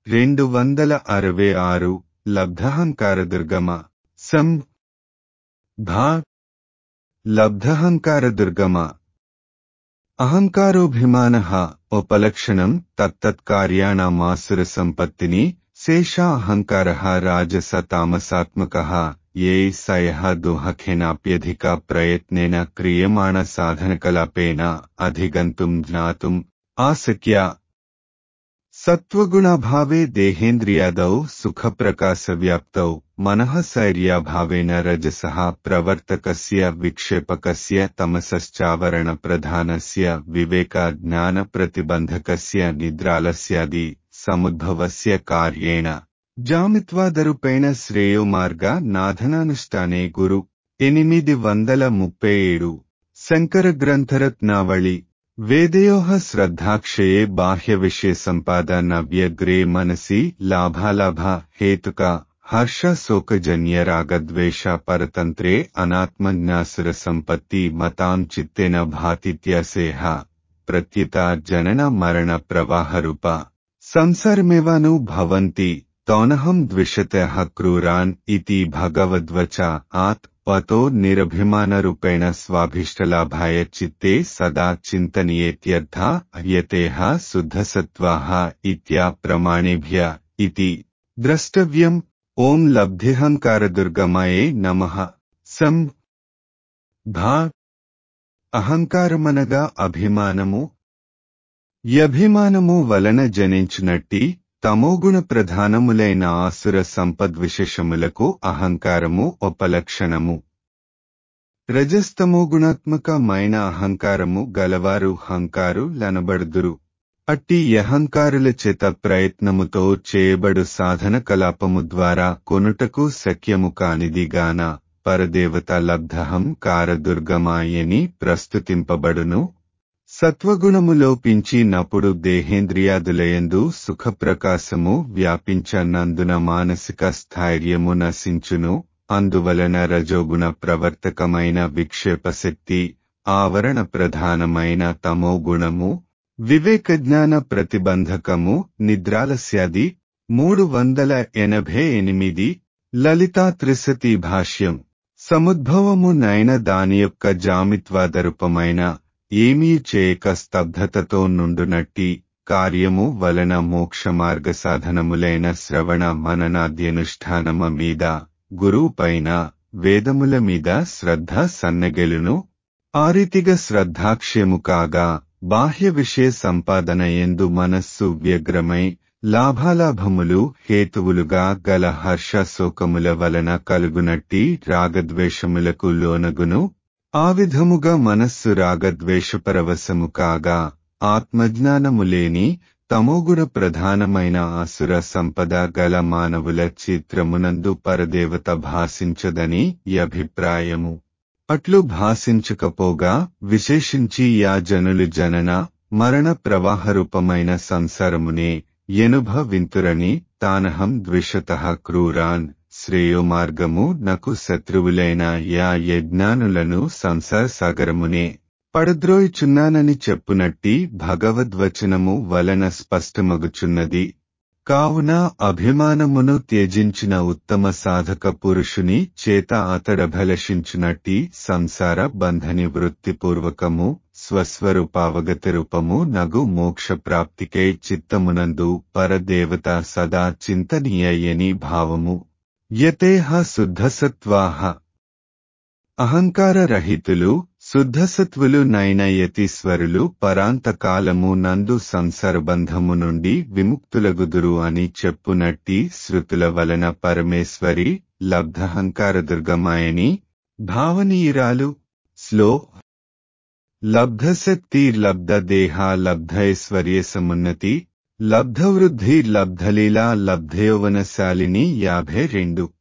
రెండు వందల అరవై ఆరు లబ్ధహంకార దుర్గమ సం భా లబ్ధహంకార దుర్గమ అహంకారోభిమాన ఉపలక్షణం తత్తత్కార్యాణమాసుర సంపత్తిని శేషా అహంకార రాజస తామసాత్మక ఏ సయ దుహఖేనాప్యధిక ప్రయత్నేన క్రియమాణ సాధనకలాపేన అధిగంతుం జ్ఞాతుం ఆసక్య సత్వగుణాభావే దేహేంద్రియాదౌ సుఖప్రకాశవ్యాప్తౌ మనః శైర్యాభావేన రజసః ప్రవర్తకస్య విక్షేపకస్య తమసశ్చావరణ ప్రధానస్య వివేక జ్ఞాన ప్రతిబంధకస్య నిద్రాలస్యాది సముద్భవస్య కార్యేణ జామిత్వాదరూపేణ శ్రేయో మార్గ నాధనానుష్ఠానే గురు ఎనిమిది వందల ముప్పై ఏడు శంకర గ్రంథరత్నావళి వేదయోః శ్రద్ధాక్షయే బాహ్య విషయ సంపాదన వ్యగ్రే మనసి లాభాలాభ హేతుక హర్ష శోకజన్య రాగద్వేష పరతంత్రే అనాత్మజ్ఞాసుర సంపత్తి మతాం చిత్తేన భాతిత్యసేహ ప్రత్యుత జనన మరణ ప్రవాహరూప సంసారమేవాను భవంతి తౌనహం ద్విషత క్రూరాన్ ఇతి భగవద్వచ ఆత్ పతో నిరభిమానరూపేణ స్వాభీష్టలాభాయ చిత్తే సదా చింతనీయేత్యర్థ యతేహ శుద్ధసత్వాః ఇత్యా ప్రమాణేభ్య ఇతి ద్రష్టవ్యం ఓం లబ్ధిహంకారదుర్గమయే నమః సం భా అహంకారమనగా అభిమానము యభిమానము వలన జనించునట్టి తమోగుణ ప్రధానములైన ఆసుర సంపద్విశేషములకు అహంకారము ఉపలక్షణము రజస్తమోగుణాత్మకమైన అహంకారము గలవారు హంకారు లనబడుదురు అట్టి యహంకారుల చేత ప్రయత్నముతో చేయబడు సాధన కలాపము ద్వారా కొనుటకు శక్యము కానిదిగాన పరదేవత లబ్ధహం కారదుర్గమాయని ప్రస్తుతింపబడును సత్వగుణము లోపించి నప్పుడు దేహేంద్రియాదులయందు సుఖప్రకాశము వ్యాపించనందున మానసిక స్థైర్యము నశించును అందువలన రజోగుణ ప్రవర్తకమైన విక్షేపశక్తి ఆవరణ ప్రధానమైన తమోగుణము వివేకజ్ఞాన ప్రతిబంధకము నిద్రాలస్యాది మూడు వందల ఎనభై ఎనిమిది లలితా త్రిశతి భాష్యం సముద్భవము నైన దాని యొక్క జామిత్వాదరూపమైన ఏమీ చేయక స్తబ్ధతతో నుండునట్టి కార్యము వలన మోక్ష మార్గ సాధనములైన శ్రవణ మననాద్యనుష్ఠానమ మీద గురువుపైన వేదముల మీద శ్రద్ధ సన్నగెలును ఆరీతిగా శ్రద్ధాక్ష్యము కాగా బాహ్య విషయ సంపాదన ఎందు మనస్సు వ్యగ్రమై లాభాలాభములు హేతువులుగా గల హర్ష శోకముల వలన కలుగునట్టి రాగద్వేషములకు లోనగును ఆ విధముగా మనస్సు రాగద్వేషపరవశము కాగా ఆత్మజ్ఞానము లేని తమోగుణ ప్రధానమైన ఆసుర సంపద గల మానవుల చిత్రమునందు పరదేవత భాషించదని ఈ అభిప్రాయము అట్లు భాషించకపోగా విశేషించి యా జనులు జనన మరణ ప్రవాహరూపమైన సంసారమునే ఎనుభవింతురని తానహం ద్విషత క్రూరాన్ శ్రేయో మార్గము నకు శత్రువులైన యా యజ్ఞానులను సంసార సాగరమునే పడద్రోయిచున్నానని చెప్పునట్టి భగవద్వచనము వలన స్పష్టమగుచున్నది కావున అభిమానమును త్యజించిన ఉత్తమ సాధక పురుషుని చేత అతడభలషించునట్టి సంసార బంధని వృత్తిపూర్వకము స్వస్వరూపావగత రూపము నగు మోక్ష ప్రాప్తికై చిత్తమునందు పరదేవత సదా చింతనీయని భావము యతేహ శుద్ధసత్వాహ అహంకార రహితులు శుద్ధసత్వులు నైన యతీశ్వరులు పరాంతకాలము నందు సంసారబంధము నుండి విముక్తులగుదురు అని చెప్పునట్టి శృతుల వలన పరమేశ్వరి లబ్ధహంకార దుర్గమాయని భావనీయురాలు స్లో లబ్ధశక్తి లబ్ధ దేహ లబ్ధైశ్వర్య సమున్నతి లబ్ధవృద్ధి లబ్ధలీలా లబ్ధయౌవనశాలిని యాభై రెండు